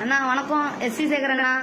அண்ணா வணக்கம் S C சேகரண்ணா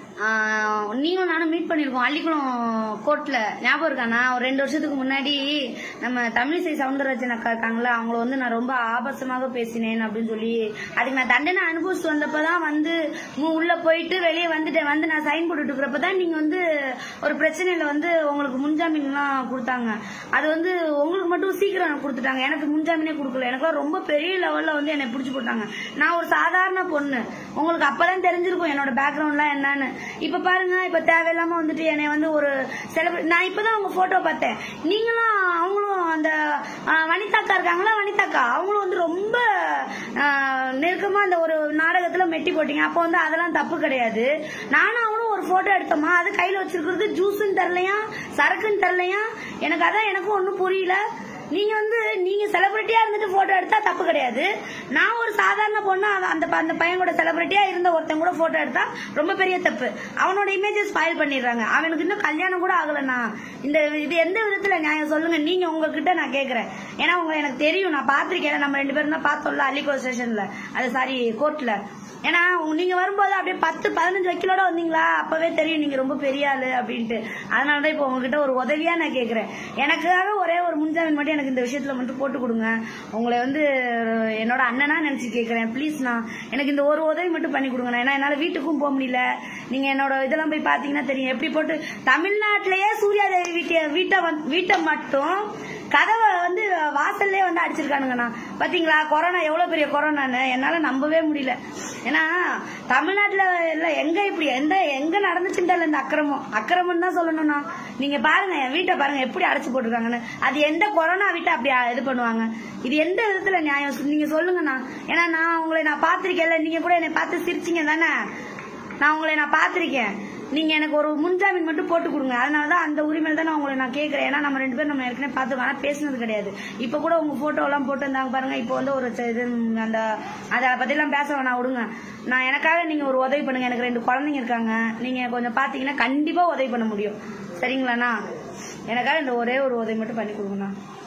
ஆஹ், நீங்களும் நானும் மீட் பண்ணிருக்கோம் அள்ளிக்குளம் கோர்ட்ல ஞாபகம் இருக்காண்ணா ஒரு ரெண்டு வருஷத்துக்கு முன்னாடி நம்ம தமிழிசை சவுந்தரராஜன் அக்கா இருக்காங்களா அவங்கள வந்து நான் ரொம்ப ஆபாசமாக பேசினேன் அப்படின்னு சொல்லி அதுக்கு நான் தண்டனை அனுபவிச்சுட்டு வந்தப்பதான் வந்து மு- உள்ள போயிட்டு வெளியே வந்துட்டேன் வந்து நான் சைன் போட்டுட்டு இருக்கிறப்ப தான் நீங்க வந்து ஒரு பிரச்சனையில வந்து உங்களுக்கு முன்ஜாமீன்லாம் கொடுத்தாங்க அது வந்து உங்களுக்கு மட்டும் சீக்கிரம் கொடுத்துட்டாங்க எனக்கு முன்ஜாமீனே கொடுக்கல எனக்குலாம் ரொம்ப பெரிய லெவல்ல வந்து என்னை பிடிச்சி போட்டாங்க நான் ஒரு சாதாரண பொண்ணு உங்களுக்கு அப்பதான் தெரிஞ்சிருக்கும் என்னோட பேக்ரவுண்ட்லாம் என்னன்னு இப்ப பாருங்க இப்ப தேவையில்லாம வந்துட்டு என்னை வந்து ஒரு செலிபிரேட் நான் இப்பதான் அவங்க போட்டோ பார்த்தேன் நீங்களும் அவங்களும் அந்த ஆ, வனிதாக்கா இருக்காங்களா வனிதாக்கா அவங்களும் வந்து ரொம்ப ஆ, நெருக்கமா அந்த ஒரு நாடகத்துல மெட்டி போட்டீங்க அப்போ வந்து அதெல்லாம் தப்பு கிடையாது நானும் அவங்களும் ஒரு போட்டோ எடுத்தோமா அது கையில வச்சிருக்கிறது ஜூஸ்ன்னு தரலையா சரக்குன்னு தரலையா எனக்கு அதான் எனக்கும் ஒன்றும் புரியல நீங்க வந்து நீங்க செலிபிரிட்டியா இருந்துட்டு போட்டோ எடுத்தா தப்பு கிடையாது நான் ஒரு சாதாரண பொண்ணு அவன் அந்த ப- அந்த பையன் கூட செலிபிரிட்டியா இருந்த ஒருத்தன் கூட போட்டோ எடுத்தா ரொம்ப பெரிய தப்பு அவனோட இமேஜஸ் ஸ்பாயில் பண்ணிடுறாங்க அவனுக்கு இன்னும் கல்யாணம் கூட ஆகலண்ணா இந்த இது எந்த விதத்துல நியாயம் சொல்லுங்க நீங்க உங்ககிட்ட நான் கேக்குறேன் ஏன்னா உங்களை எனக்கு தெரியும் நான் பாத்திருக்கேன் நம்ம ரெண்டு பேரும் தான் பார்த்தோம்ல அள்ளிக்கோ ஸ்டேஷன்ல அது சாரி கோர்ட்ல ஏன்னா உங்க- நீங்க வரும்போது அப்படியே பத்து பதினஞ்சு வக்கீலோட வந்தீங்களா அப்பவே தெரியும் நீங்க ரொம்ப பெரிய ஆளு அப்படின்ட்டு அதனாலதான் இப்போ உங்ககிட்ட ஒரு உதவியா நான் கேக்குறேன் எனக்காக ஒரே ஒரு முன்ஜாமீன் மட்டும் எனக்கு இந்த விஷயத்துல மட்டும் போட்டு கொடுங்க உங்களை வந்து என்னோட அண்ணனா நினைச்சு கேக்குறேன் ப்ளீஸ்ண்ணா எனக்கு இந்த ஒரு உதவி மட்டும் பண்ணி கொடுங்க ஏன்னா என்னால வீட்டுக்கும் போக முடியல நீங்க என்னோட இதெல்லாம் போய் பாத்தீங்கன்னா தெரியும் எப்படி போட்டு தமிழ்நாட்டிலேயே சூர்யாதேவி வீட்டை வீட்டை வந்து- வீட்டை மட்டும் கதவை வந்து வாசல்லே வந்து அடிச்சிருக்கானுங்கண்ணா பாத்தீங்களா கொரோனா எவ்வளவு பெரிய கொரோனான்னு என்னால நம்பவே முடியல ஏன்னா தமிழ்நாட்டுல இல்ல எங்க இப்படி எந்த எங்க நடந்துச்சுன்னு தெரியல இந்த அக்கிரமம் அக்கிரமம் தான் சொல்லணும்ண்ணா நீங்க பாருங்க என் வீட்டை பாருங்க எப்படி அடைச்சு போட்டிருக்காங்கன்னு அது எந்த கொரோனா வீட்டை அப்படி இது பண்ணுவாங்க இது எந்த விதத்துல நியாயம் சொ- நீங்க சொல்லுங்கண்ணா ஏன்னா நான் உங்களை நான் பாத்திருக்கேன்ல நீங்க கூட என்னை பார்த்து சிரிச்சீங்க தானே நான் உங்களை நான் பாத்திருக்கேன் நீங்க எனக்கு ஒரு முன்ஜாமீன் மட்டும் போட்டு கொடுங்க அதனாலதான் அந்த உரிமையில தான் நான் உங்களை நான் கேக்குறேன் ஏன்னா நம்ம ரெண்டு பேரும் நம்ம ஏற்கனவே பார்த்து ஆனா பேசினது கிடையாது இப்ப கூட உங்க போட்டோ எல்லாம் போட்டு இருந்தாங்க பாருங்க இப்போ வந்து ஒரு ச- இது ம், அந்த அதை பத்தி எல்லாம் பேச வேணாம் விடுங்க நான் எனக்காக நீங்க ஒரு உதவி பண்ணுங்க எனக்கு ரெண்டு குழந்தைங்க இருக்காங்க நீங்க கொஞ்சம் பாத்தீங்கன்னா கண்டிப்பா உதவி பண்ண முடியும் சரிங்களாண்ணா எனக்காக இந்த ஒரே ஒரு உதவி மட்டும் பண்ணி கொடுங்கண்ணா